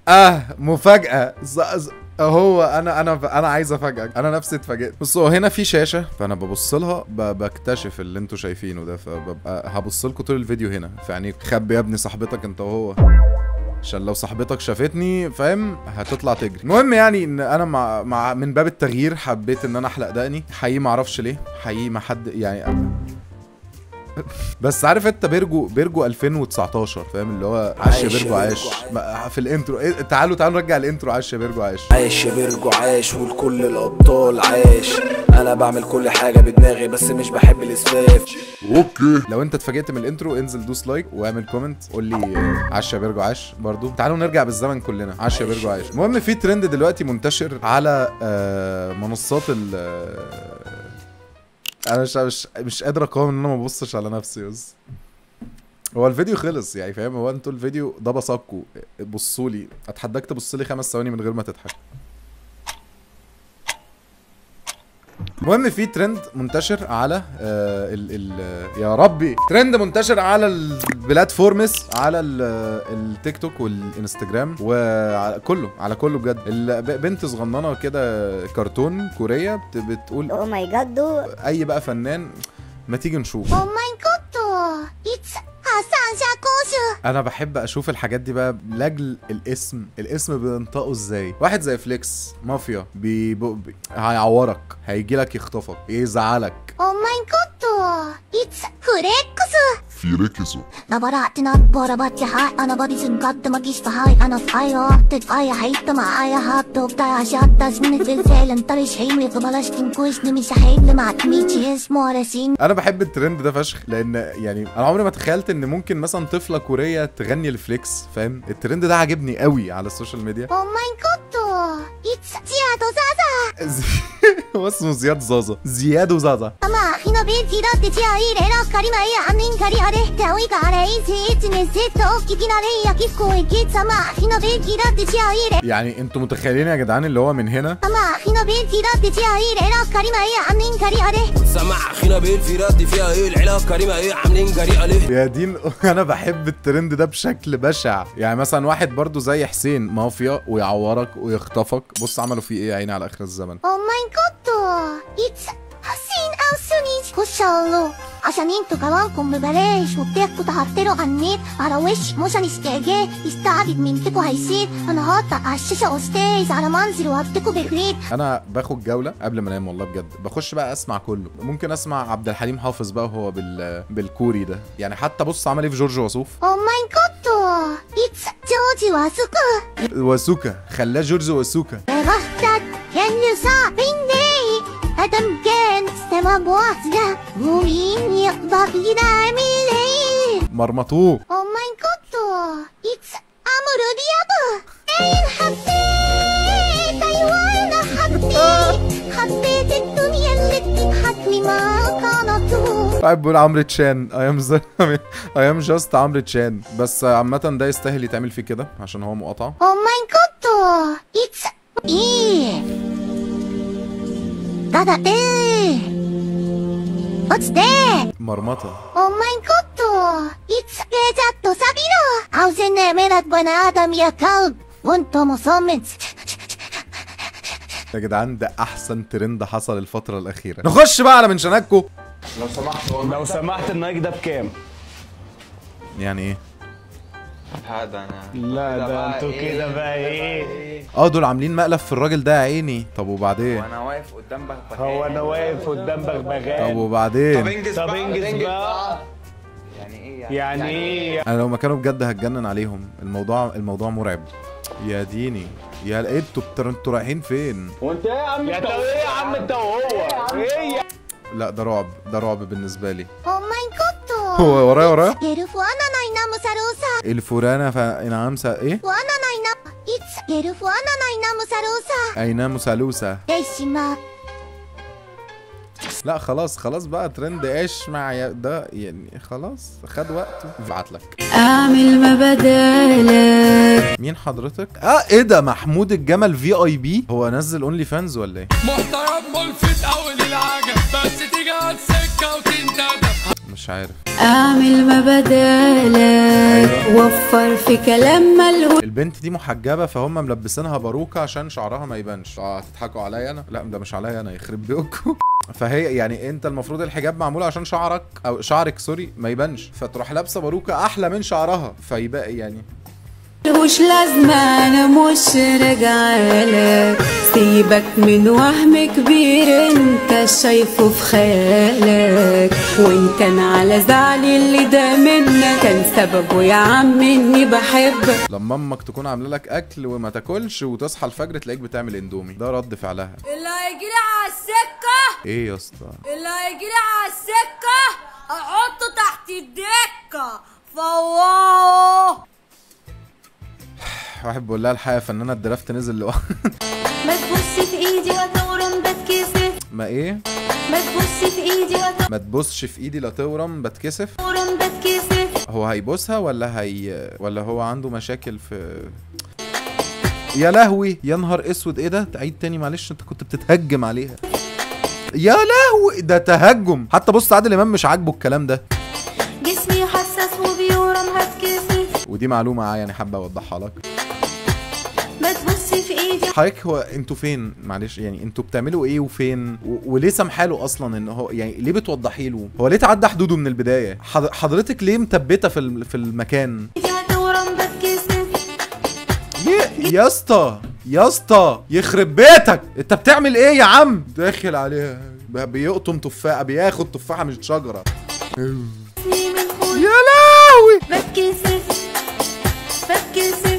اه مفاجاه ز... ز... هو انا انا انا عايز افاجئك انا نفسي اتفاجئت بصوا هنا في شاشه فانا ببص لها ب... بكتشف اللي انتوا شايفينه ده فببقى هبص لكم طول الفيديو هنا في عينيك خبي يا ابني صاحبتك انت وهو عشان لو صاحبتك شافتني فاهم هتطلع تجري المهم يعني ان انا مع, مع من باب التغيير حبيت ان انا احلق دقني حقيقي ما اعرفش ليه حقيقي ما حد يعني بس عارف انت بيرجو بيرجو 2019 فاهم اللي هو عاش يا عاش يا بيرجو عاش بيرجو عاش. ما- في الانترو إيه تعالوا تعالوا نرجع الانترو عاش يا بيرجو عاش عايش يا بيرجو عايش ولكل الابطال عايش انا بعمل كل حاجه بدماغي بس مش بحب الاسفاف لو انت اتفاجئت من الانترو انزل دوس لايك واعمل كومنت قول لي آه، عاش يا بيرجو عاش برضو تعالوا نرجع بالزمن كلنا عاش يا بيرجو عاش المهم في ترند دلوقتي منتشر على آه، منصات ال آه، انا مش مش مش قادر اقاوم ان انا ما ابصش على نفسي بس هو الفيديو خلص يعني فاهم هو انتوا الفيديو ده بصاكوا بصوا لي اتحداك تبص لي خمس ثواني من غير ما تضحك المهم في ترند منتشر على آه ال ال آه، يا ربي ترند منتشر على البلاتفورمز على ال- آه، التيك توك والانستجرام وكله على كله بجد ال- ب- بنت صغننه كده كرتون كوريه بت- بتقول オーマイガッド اي بقى فنان ما تيجي نشوف オーマイガッドいつ破産者講習 انا بحب اشوف الحاجات دي بقى لاجل الاسم الاسم بينطقه ازاي واحد زي فليكس مافيا بي بي هيعورك هيجي لك يخطفك يزعلك オーマイガッドいつフレックス في ركزوا ナバラってなボラバッチハイアナバビズンガットマキスタハイアナファイアーテファイアハイトマアヤハットبتاع عشان تزمن الزلزال انطرش حيم يقبلش كويس نمشي حيل لما تميتي اسمه راسين انا بحب الترند ده فشخ لان يعني انا عمري ما تخيلت ان ممكن مثلا طفله كوريه تغني الفليكس فاهم الترند ده عاجبني قوي على السوشيال ميديا オーマイガッドいつジアドザ هو اسمه زياد زازا زياد وزازا ザまあ日のビーチだってジアイレラカリマイアンニンカリアレテオイガレイセイチネセット聞きなれやきこいきざまあ日のビーチだってジアイレ يعني انتوا متخيلين يا جدعان اللي هو من هنا まあ日のビーチだってジアイレラカリマイアンニンカリアレ سمع اخينا بيل في رد فيها ايه العلاقه كريمه ايه عاملين جريئه ليه يا دين انا بحب الترند ده بشكل بشع يعني مثلا واحد برضو زي حسين مافيا ويعورك ويخطفك بص عملوا فيه ايه يا عيني على اخر الزمن お前こといつحسين أو سوني خش الله عشان انتوا كلامكم ببلاش وبتاخدوا تحطلوا على النت على وش مش هنستعجال يستعبد منكوا هيصير انا هقطع على الشاشة استاذ على منزل وهبتكوا بالريت انا باخد جوله قبل ما انام والله بجد بخش بقى اسمع كله ممكن اسمع عبد الحليم حافظ بقى وهو بال بالكوري ده يعني حتى بص عمل ايه في جورج وسوف お前こといつジョージはすく وسوكا خلاه جورج وسوكا بغفتك كان يصعبني ادم كان سما بوحدة ومين يقدر ينام الليل مرمطوه お前こといつアムルディアブاين حبيت ايوه انا حبيت حبيت الدنيا اللي بتضحك لي ما كانت قاعد بيقول عمرو تشان اي ام اي ام جاست عمرو تشان بس عامه ده يستاهل يتعمل فيه كده عشان هو مقاطعه お前こといついいただって落ちて مرمطه お前こといつレジャットサビロ عاوزين نعملك بني ادم يا كلب وانت مصمم يا جدعان ده احسن ترند حصل الفتره الاخيره نخش بقى على منشناتكو لو سمحت المايك ده بكام؟ يعني ايه هذا انا لا ده بقى انتوا إيه؟ كده بقى ايه؟ اه دول عاملين مقلب في الراجل ده يا عيني طب وبعدين وانا واقف قدام بغبغان هو انا واقف قدام طب بغبغان طب وبعدين انجز طب بقى انجز بقى يعني ايه يعني يعني ايه؟ انا لو مكانه بجد هتجنن عليهم الموضوع الموضوع مرعب يا ديني يا ايه انتوا بتر- انتوا رايحين فين وانت ايه يا عم انت ايه يا عم انت وهو؟ ايه يا لا ده رعب ده رعب بالنسبه لي お前こと هو ورايا ورايا ゲルフアナナイナムサルーサ الفرانه فانعام سا ايه フアナナイナいつゲルフアナナイナムサルーサ اينام سالوسه でしま لا خلاص خلاص بقى ترند ايش مع يا- ده يعني خلاص خد وقته ابعت لك اعمل ما بدالك مين حضرتك اه ايه ده محمود الجمل في اي بي هو نزل اونلي فانز ولا ايه محترم ملفت أوي للعجب بس تيجي على السكة وتندب مش عارف اعمل ما بدالك وفر في كلام ملهوش البنت دي محجبه فهم ملبسينها باروكه عشان شعرها ما يبانش اه هتضحكوا عليا انا لا ده مش عليا انا يخرب بيوتكم فهي يعني انت المفروض الحجاب معمول عشان شعرك او شعرك سوري ما يبانش فتروح لابسه باروكه احلى من شعرها فيبقى يعني ملهوش لازمة أنا مش راجعالك سيبك من وهم كبير انت شايفه في خيالك وان كان على زعلي اللي ده منك كان سببه يا عم اني بحبك لما امك تكون عامله لك اكل وما تاكلش وتصحى الفجر تلاقيك بتعمل اندومي ده رد فعلها اللي هيجيلي على السكة ايه يا اسطى اللي هيجيلي على السكة هحطه تحت الدكة فواه واحد بيقول لها الحقيقه يا فنانه الدرافت نزل لوحده ما تبص في ايدي وتورم بتكسف ما ايه ما تبص في ايدي ما تبصش في ايدي لا تورم بتكسف وتورم بتكسف هو هيبوسها ولا هي ولا هو عنده مشاكل في يا لهوي يا نهار اسود ايه ده تعيد تاني معلش انت كنت بتتهجم عليها يا لهوي ده تهجم حتى بص عادل امام مش عاجبه الكلام ده جسمي حساس وبيورم هتكسف ودي معلومه يعني حابه اوضحها لك ما تبص في ايدي حضرتك هو انتوا فين معلش يعني انتوا بتعملوا ايه وفين و... وليه سامحاله اصلا ان هو يعني ليه بتوضحي له هو ليه تعدى حدوده من البدايه حض... حضرتك ليه مثبته في ال... في المكان وتورم بتكسف يا يا اسطى يا اسطى يخرب بيتك انت بتعمل ايه يا عم داخل عليها ب- بيقطم تفاحه بياخد تفاحه من الشجره جسمي من خوف يا لهوي بتكسف بتكسف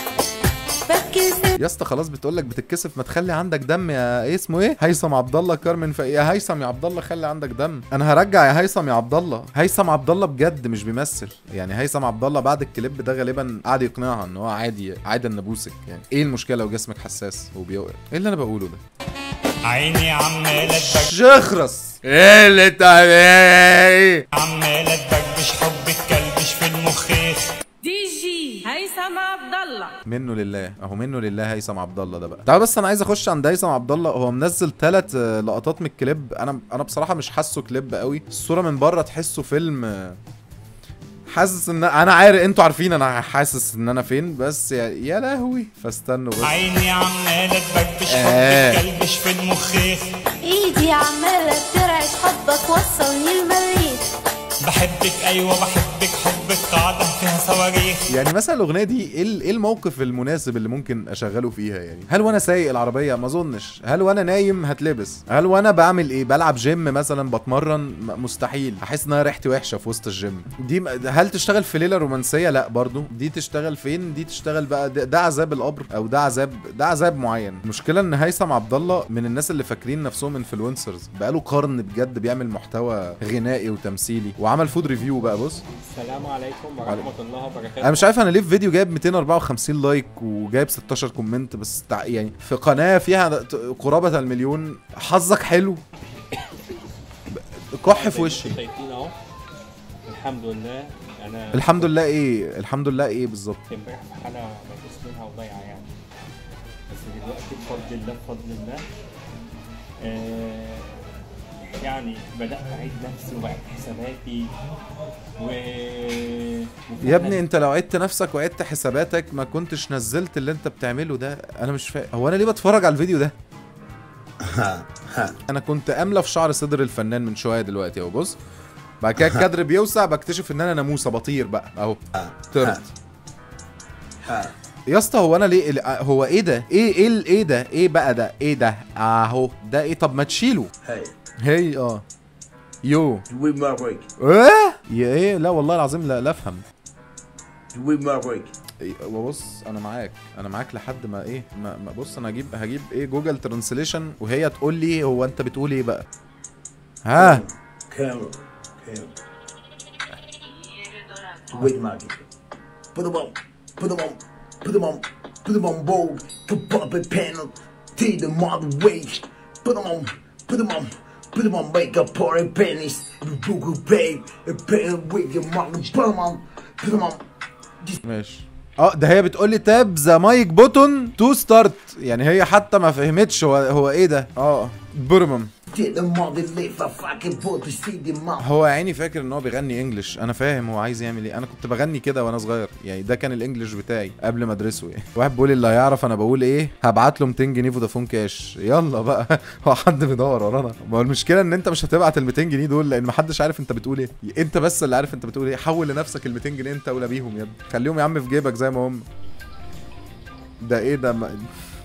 بتكسف يا اسطى خلاص بتقول لك بتتكسف ما تخلي عندك دم يا ايه اسمه ايه هيثم عبد الله كارمن ف... يا هيثم يا عبد الله خلي عندك دم انا هرجع يا هيثم يا عبد الله هيثم عبد الله بجد مش بيمثل يعني هيثم عبد الله بعد الكليب ده غالبا قعد يقنعها ان هو عادي عادي ان ابوسك يعني ايه المشكله لو جسمك حساس وبيوقع ايه اللي انا بقوله ده عيني عمالة تبك شخرس ايه اللي انت ايه عمالة تبكبش حب الكلبش في المخيخ دي جي هيثم عبد الله منه لله اهو منه لله هيثم عبد الله ده بقى تعال بس انا عايز اخش عند هيثم عبد الله هو منزل ثلاث لقطات من الكليب انا انا بصراحه مش حاسه كليب قوي الصوره من بره تحسه فيلم آه، حاسس ان انا عارف انتوا عارفين انا حاسس ان انا فين بس يا, يا لهوي فاستنوا بس عيني عمالة تبكبش حب آه. الكلبش في المخيخ ايدي عمالة ترعش حبك وصلني المريخ بحبك ايوه بحبك حبك قاعدة فيها صواريخ يعني مثلا الاغنيه دي ايه ال- ايه الموقف المناسب اللي ممكن اشغله فيها يعني هل وانا سايق العربيه ما اظنش هل وانا نايم هتلبس هل وانا بعمل ايه بلعب جيم مثلا بتمرن م- مستحيل احس ان انا ريحتي وحشه في وسط الجيم دي م- هل تشتغل في ليله رومانسيه لا برضو دي تشتغل فين دي تشتغل بقى ده, ده عذاب القبر او ده عذاب ده عذاب معين المشكله ان هيثم عبد الله من الناس اللي فاكرين نفسهم انفلونسرز بقاله قرن بجد بيعمل محتوى غنائي وتمثيلي وعمل فود ريفيو بقى بص السلام عليكم ورحمة الله وبركاته انا مش عارف انا ليه في فيديو جايب 254 لايك وجايب 16 كومنت بس تع... يعني في قناه فيها ت- قرابه المليون حظك حلو ب- كح في وشي انتوا شايفين اهو الحمد لله انا الحمد لله ايه الحمد لله ايه بالظبط كنت امبارح في حالة مفيش منها وضايعة يعني بس دلوقتي بفضل الله بفضل الله آه يعني بدأت أعيد نفسي وأعيد حساباتي و يا ابني انت لو عدت نفسك وعدت حساباتك ما كنتش نزلت اللي انت بتعمله ده انا مش فاهم هو انا ليه بتفرج على الفيديو ده انا كنت املى في شعر صدر الفنان من شويه دلوقتي اهو بص بعد كده الكادر بيوسع بكتشف ان انا ناموسه بطير بقى اهو طرت يا اسطى هو انا ليه ال- هو ايه ده ايه ايه ال- ايه ده ايه بقى ده ايه ده اهو ده ايه طب ما تشيله هي اه يو with my break. ايه يا ايه لا والله العظيم لا لا افهم with my break. إيه، وبص انا معاك انا معاك لحد ما ايه ما, ما بص انا هجيب هجيب ايه جوجل ترانسليشن وهي تقول لي هو انت بتقول ايه بقى ها Camera. Camera. With my Put them on. Put them on. Put them on. Put them on bold. Put puppet panel. Take the model wage. Put them on. Put them on. Put them on makeup party pennies. Google pay. A pen with your mother. Put them on. Put them on. ماشي اه ده هي بتقول لي تاب ذا مايك بوتون تو ستارت يعني هي حتى ما فهمتش هو هو ايه ده اه برمم Till the mother live I fucking put to see the mouth هو يا عيني فاكر ان هو بيغني انجلش انا فاهم هو عايز يعمل ايه انا كنت بغني كده وانا صغير يعني ده كان الانجليش بتاعي قبل ما ادرسه يعني واحد بيقول لي اللي هيعرف انا بقول ايه هبعت له 200 جنيه فودافون كاش يلا بقى هو حد بيدور ورانا ما هو المشكله ان انت مش هتبعت ال 200 جنيه دول لان محدش عارف انت بتقول ايه انت بس اللي عارف انت بتقول ايه حول لنفسك ال 200 جنيه انت اولى بيهم يا ابني خليهم يا عم في جيبك زي ما هم ده ايه ده ما...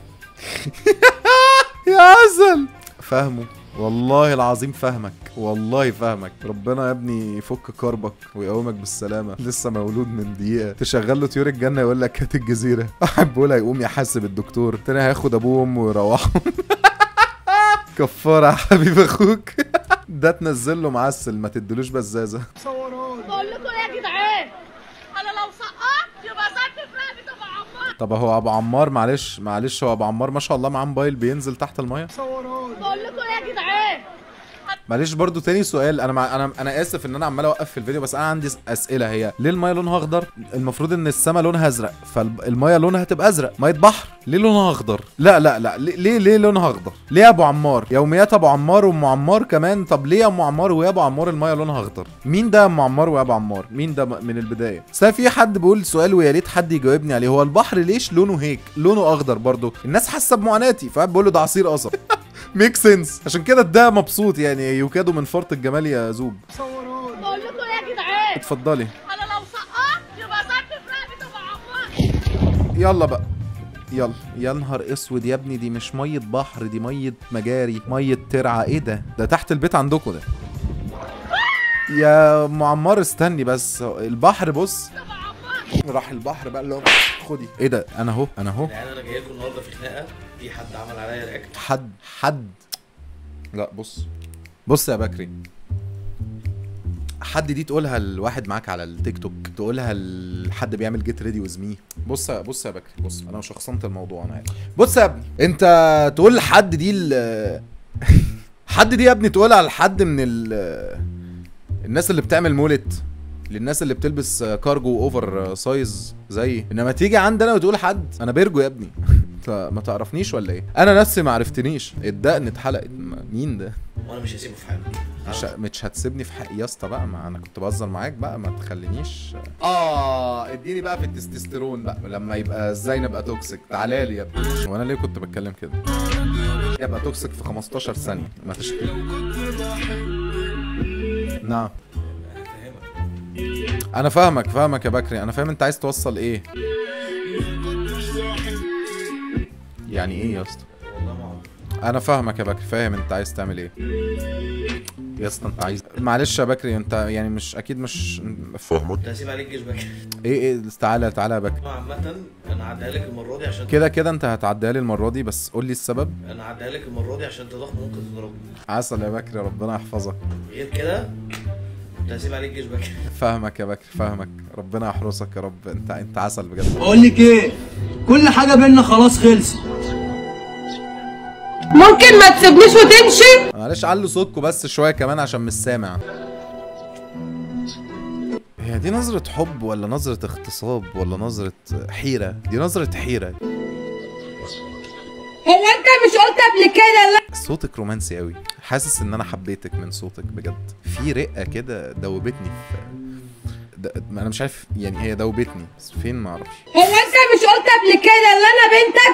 يا عسل فاهمه والله العظيم فاهمك والله فاهمك ربنا يا ابني يفك كربك ويقومك بالسلامه لسه مولود من دقيقه تشغل له طيور الجنه يقول لك هات الجزيره واحد بيقول هيقوم يحاسب الدكتور تاني هياخد ابوه وامه ويروحهم كفاره يا حبيب اخوك ده تنزل له معسل ما تدلوش بزازه بقول لكم ايه يا جدعان انا لو سقطت يبقى سقطت في رقبه ابو عمار طب هو ابو عمار معلش معلش هو ابو عمار ما شاء الله معاه موبايل بينزل تحت الميه بقول لكم ايه يا جدعان معلش برضو تاني سؤال انا مع... انا انا اسف ان انا عمال اوقف في الفيديو بس انا عندي س- اسئله هي ليه المايه لونها اخضر المفروض ان السماء لونها ازرق فالمايه لونها هتبقى ازرق ميه بحر ليه لونها اخضر لا لا لا ليه ليه, ليه لونها اخضر ليه يا ابو عمار يوميات ابو عمار وام عمار كمان طب ليه يا ام عمار ويا ابو عمار المايه لونها اخضر مين ده يا ام عمار ويا ابو عمار مين ده م- من البدايه بس أنا في حد بيقول سؤال ويا ريت حد يجاوبني عليه هو البحر ليش لونه هيك لونه اخضر برضو الناس حاسه بمعاناتي فقاعد بقول له ده عصير قصب ميك سنس عشان كده ده مبسوط يعني يكادوا من فرط الجمال يا زوب بقول لكم ايه يا جدعان اتفضلي انا لو سقطت يبقى سقطت في رقبه ابو عمار يلا بقى يلا يا نهار اسود يا ابني دي مش ميه بحر دي ميه مجاري ميه ترعه ايه ده ده تحت البيت عندكم ده يا ام عمار استني بس البحر بص راح البحر بقى اللي هو خدي ايه ده انا اهو انا اهو يعني انا جاي لكم النهارده في خناقه في حد عمل عليا رياكت حد حد لا بص بص يا بكري حد دي تقولها لواحد معاك على التيك توك تقولها لحد بيعمل جيت ريدي ويز مي بص يا بص يا بكري بص انا شخصنت الموضوع انا عارف بص يا ابني انت تقول لحد دي ال حد دي يا ابني تقولها لحد من ال الناس اللي بتعمل مولت للناس اللي بتلبس كارجو اوفر سايز زيي انما تيجي عندنا وتقول حد انا بيرجو يا ابني انت ما تعرفنيش ولا ايه انا نفسي ما عرفتنيش الدقن اتحلق ما- مين ده وانا مش هسيبه في حاله مش مش هتسيبني في حقي يا اسطى بقى ما انا كنت بهزر معاك بقى ما تخلينيش اه اديني بقى في التستوستيرون بقى لما يبقى ازاي نبقى توكسيك تعالى لي يا ابني وانا ليه كنت بتكلم كده يبقى توكسيك في 15 ثانيه ما تشتري نعم انا فاهمك فاهمك يا بكري انا فاهم انت عايز توصل ايه يعني ايه يا اسطى انا فاهمك يا بكري فاهم انت عايز تعمل ايه يا اسطى انت عايز معلش يا بكري انت يعني مش اكيد مش فاهمك كنت هسيب عليك جيش بكري ايه ايه تعالى تعالى يا بكري عامة انا هعديها لك المرة دي عشان كده كده انت هتعديها لي المره دي بس قول لي السبب انا هعديها لك المرة دي عشان انت ضخم ممكن تضربني عسل يا بكري ربنا يحفظك غير كده كنت هسيب عليك جيش بكري فاهمك يا بكري فاهمك ربنا يحرسك يا رب انت انت عسل بجد بقول لك ايه كل حاجه بينا خلاص خلصت ممكن ما تسيبنيش وتمشي معلش علوا صوتكم بس شويه كمان عشان مش سامع هي دي نظرة حب ولا نظرة اغتصاب ولا نظرة حيرة؟ دي نظرة حيرة هو انت مش قلت قبل كده لا صوتك رومانسي قوي حاسس ان انا حبيتك من صوتك بجد في رقة كده دوبتني في د... ما انا مش عارف يعني هي دوبتني بس فين ما اعرفش هو انت مش قلت قبل كده ان انا بنتك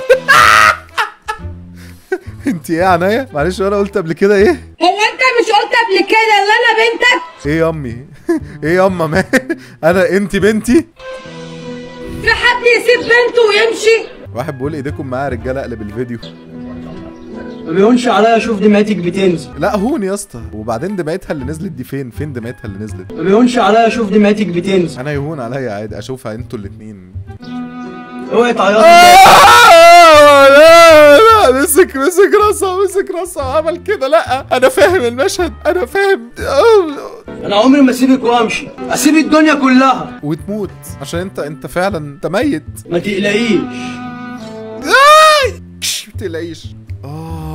انت ايه يا عناية معلش انا قلت قبل كده ايه هو انت مش قلت قبل كده ان انا بنتك ايه يا امي ايه يا اما ما انا انت بنتي في حد يسيب بنته ويمشي واحد بيقول ايديكم معايا يا رجاله اقلب الفيديو ما بيهونش عليا اشوف دمعتك بتنزل لا هون يا اسطى وبعدين دمعتها اللي نزلت دي فين فين دمعتها اللي نزلت ما بيهونش عليا اشوف دمعتك بتنزل انا يهون عليا عادي اشوفها انتوا الاتنين اوعي تعيطي آه، لا لا مسك مسك راسها مسك راسها وعمل كده لا انا فاهم المشهد انا فاهم آه. انا عمري ما اسيبك وامشي اسيب الدنيا كلها وتموت عشان انت انت فعلا انت ميت ما تقلقيش كش، ما تقلقيش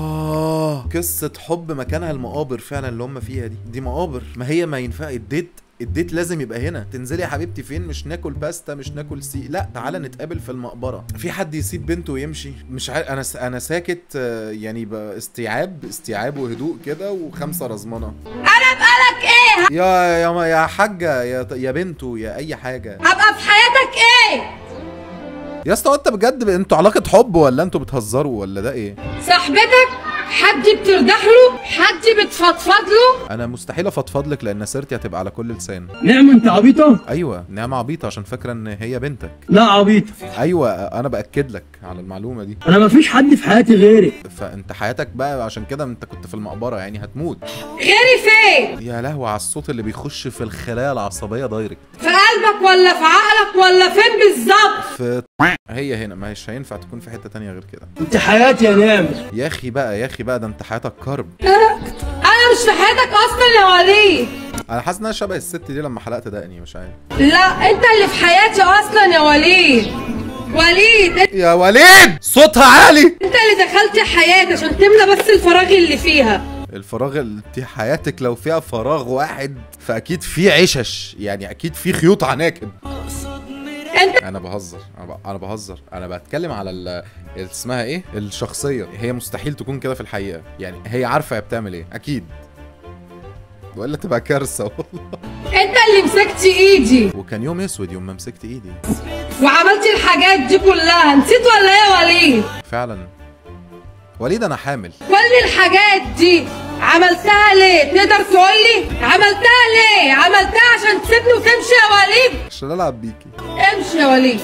اه قصة حب مكانها المقابر فعلا اللي هم فيها دي دي مقابر ما هي ما ينفع الديت الديت لازم يبقى هنا تنزلي يا حبيبتي فين مش ناكل باستا مش ناكل سي لا تعالى نتقابل في المقبره في حد يسيب بنته ويمشي مش عارف انا س... انا ساكت آه، يعني ب- استيعاب استيعاب وهدوء كده وخمسه رزمنه انا بقالك ايه يا يا ما- يا حاجه يا يا بنته يا اي حاجه هبقى في حياتك ايه يا اسطى انت بجد ب- انتوا علاقه حب ولا انتوا بتهزروا ولا ده ايه صاحبتك حد بترتاح له حد بتفضفض له انا مستحيل افضفض لك لان سيرتي هتبقى على كل لسان نعم انت عبيطة ايوه نعمه عبيطه عشان فاكره ان هي بنتك لا عبيط ايوه انا باكد لك على المعلومه دي انا مفيش حد في حياتي غيرك فانت حياتك بقى عشان كده انت كنت في المقبره يعني هتموت غيري فين يا لهوي على الصوت اللي بيخش في الخلايا العصبيه دايركت في قلبك ولا في عقلك ولا فين بالظبط في هي هنا مش هينفع تكون في حته تانية غير كده انت حياتي يا نعم يا اخي بقى يا اخي بقى ده انت حياتك كرب انا مش في حياتك اصلا يا وليد انا حاسس انها شبه الست دي لما حلقت دقني مش عارف لا انت اللي في حياتي اصلا يا وليد وليد يا وليد صوتها عالي انت اللي دخلت حياتي عشان تملى بس الفراغ اللي فيها الفراغ اللي في حياتك لو فيها فراغ واحد فاكيد في عشش يعني اكيد في خيوط عناكب انت انا بهزر انا ب- انا بهزر انا بتكلم على ال... اسمها ايه الشخصيه هي مستحيل تكون كده في الحقيقه يعني هي عارفه هي بتعمل ايه اكيد ولا تبقى كارثه والله انت اللي مسكت ايدي وكان يوم اسود يوم ما مسكت ايدي وعملت الحاجات دي كلها نسيت ولا ايه يا وليد فعلا وليد انا حامل كل الحاجات دي عملتها ليه تقدر تقول لي عملتها ليه عملتها عشان تسيبني وتمشي يا وليد عشان العب بيكي امشي يا وليد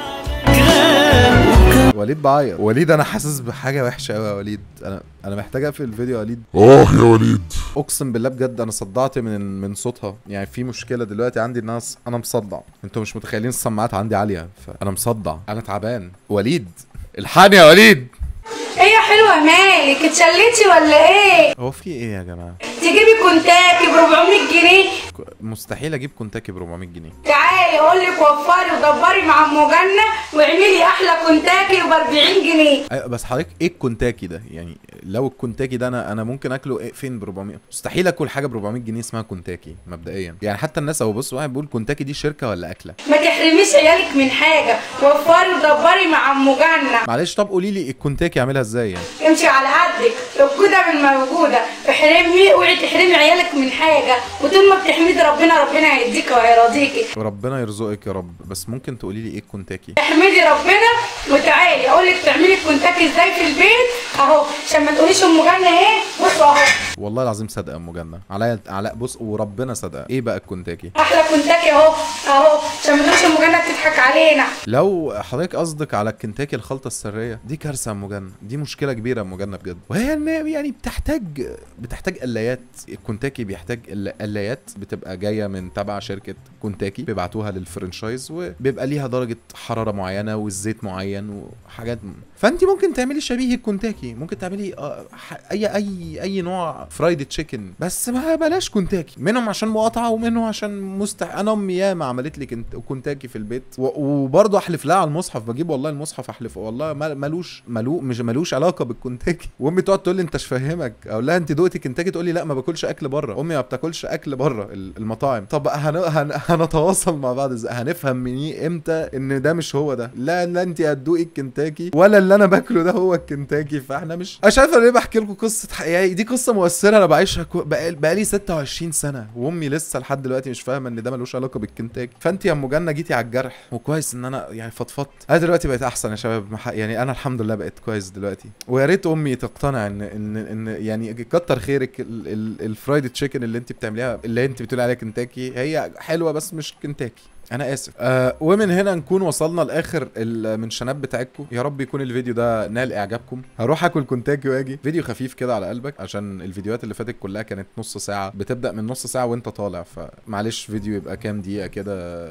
وليد بعيط وليد انا حاسس بحاجه وحشه قوي يا وليد انا انا محتاج اقفل الفيديو يا وليد اه يا وليد اقسم بالله بجد انا صدعت من من صوتها يعني في مشكله دلوقتي عندي ان انا ص- انا مصدع انتوا مش متخيلين السماعات عندي عاليه فانا مصدع انا تعبان وليد الحقني يا وليد ايه يا حلوه مالك اتشليتي ولا ايه هو في ايه يا جماعه تجيبي كونتاكي ب 400 جنيه ك- مستحيل اجيب كونتاكي ب 400 جنيه تعالي اقول لك وفري ودبري مع ام جنه واعملي احلى كونتاكي ب 40 جنيه أيوة بس حضرتك ايه الكونتاكي ده يعني لو الكونتاكي ده انا انا ممكن اكله إيه فين ب 400 مستحيل اكل حاجه ب 400 جنيه اسمها كونتاكي مبدئيا يعني حتى الناس اهو بص واحد بيقول كونتاكي دي شركه ولا اكله ما تحرميش عيالك من حاجه وفري ودبري مع ام جنه معلش طب قولي لي الكونتاكي اعملها ازاي يعني امشي على قدك موجودة من موجودة احرمي اوعي تحرمي عيالك من حاجة وطول ما بتحمدي ربنا ربنا هيديك وهيرضيكي ربنا يرزقك يا رب بس ممكن تقولي لي ايه الكونتاكي احمدي ربنا وتعالي اقول لك تعملي الكونتاكي ازاي في البيت اهو عشان ما تقوليش ام جنة ايه بصوا اهو والله العظيم صادقه ام جنه عليا على بص وربنا صادقه ايه بقى الكونتاكي احلى كونتاكي اهو اهو عشان ما تقوليش ام جنة بتضحك علينا لو حضرتك قصدك على الكنتاكي الخلطه السريه دي كارثه يا ام جنه دي مشكله كبيره يا ام جنه بجد وهي إن يعني بتحتاج بتحتاج قلايات الكونتاكي بيحتاج قل- قلايات بتبقى جايه من تبع شركه كونتاكي بيبعتوها للفرنشايز وبيبقى ليها درجه حراره معينه والزيت معين وحاجات م- فانت ممكن تعملي شبيه الكونتاكي ممكن تعملي آه، ح- اي اي اي نوع فرايد تشيكن بس ما بلاش كونتاكي منهم عشان مقاطعه ومنهم عشان مستح انا امي ياما عملت لي كنت... كونتاكي في البيت و... وبرضه احلف لها على المصحف بجيب والله المصحف احلف والله ما- ملوش ملو مش ملوش علاقه بالكونتاكي وامي تقعد تقول لي انت مش فاهمك اقول لها انت دقتي كنتاكي تقول لي لا ما باكلش اكل بره امي ما بتاكلش اكل بره ال- المطاعم طب هن... هن... هنتواصل مع بعض ازاي هنفهم مني امتى ان ده مش هو ده لا لا انت هتدوقي الكنتاكي ولا اللي انا باكله ده هو الكنتاكي فاحنا مش انا مش عارف أنا ليه بحكي لكم قصه حقيقيه دي قصه مؤثره انا بعيشها كو... بقال- بقالي 26 سنه وامي لسه لحد دلوقتي مش فاهمه ان ده ملوش علاقه بالكنتاكي فانت يا ام جنه جيتي على الجرح وكويس ان انا يعني فضفضت انا دلوقتي بقيت احسن يا شباب مح- يعني انا الحمد لله بقيت كويس دلوقتي ويا ريت امي تقتنع ان ان ان يعني كتر خيرك ال- ال- الفرايد تشيكن اللي انت بتعمليها اللي انت بتقولي عليها كنتاكي هي حلوه بس مش كنتاكي انا اسف آه ومن هنا نكون وصلنا لاخر المنشنات بتاعتكم يا رب يكون الفيديو ده نال اعجابكم هروح اكل كنتاكي واجي فيديو خفيف كده على قلبك عشان الفيديوهات اللي فاتت كلها كانت نص ساعه بتبدا من نص ساعه وانت طالع فمعلش فيديو يبقى كام دقيقه كده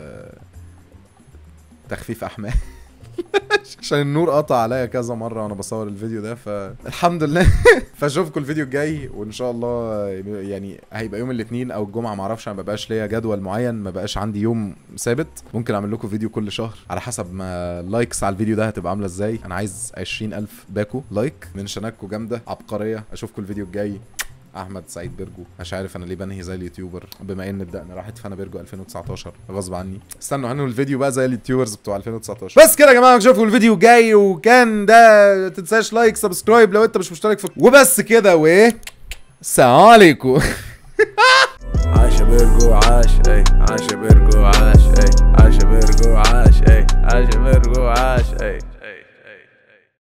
تخفيف احمال عشان النور قطع عليا كذا مره وانا بصور الفيديو ده فالحمد لله فاشوفكم الفيديو الجاي وان شاء الله يعني هيبقى يوم الاثنين او الجمعه معرفش انا ما بقاش ليا جدول معين ما بقاش عندي يوم ثابت ممكن اعمل لكم فيديو كل شهر على حسب ما لايكس على الفيديو ده هتبقى عامله ازاي انا عايز 20000 باكو لايك من شناكو جامده عبقريه اشوفكم الفيديو الجاي احمد سعيد بيرجو مش عارف انا ليه بنهي زي اليوتيوبر بما ان بدأنا راحت فانا بيرجو 2019 غصب عني استنوا هنو الفيديو بقى زي اليوتيوبرز بتوع 2019 بس كده يا جماعه نشوفكم الفيديو الجاي وكان ده تنساش لايك سبسكرايب لو انت مش مشترك في وبس كده و السلام عليكم عاش يا بيرجو عاش اي عاش يا بيرجو عاش اي عاش يا بيرجو عاش اي عاش يا بيرجو عاش اي اي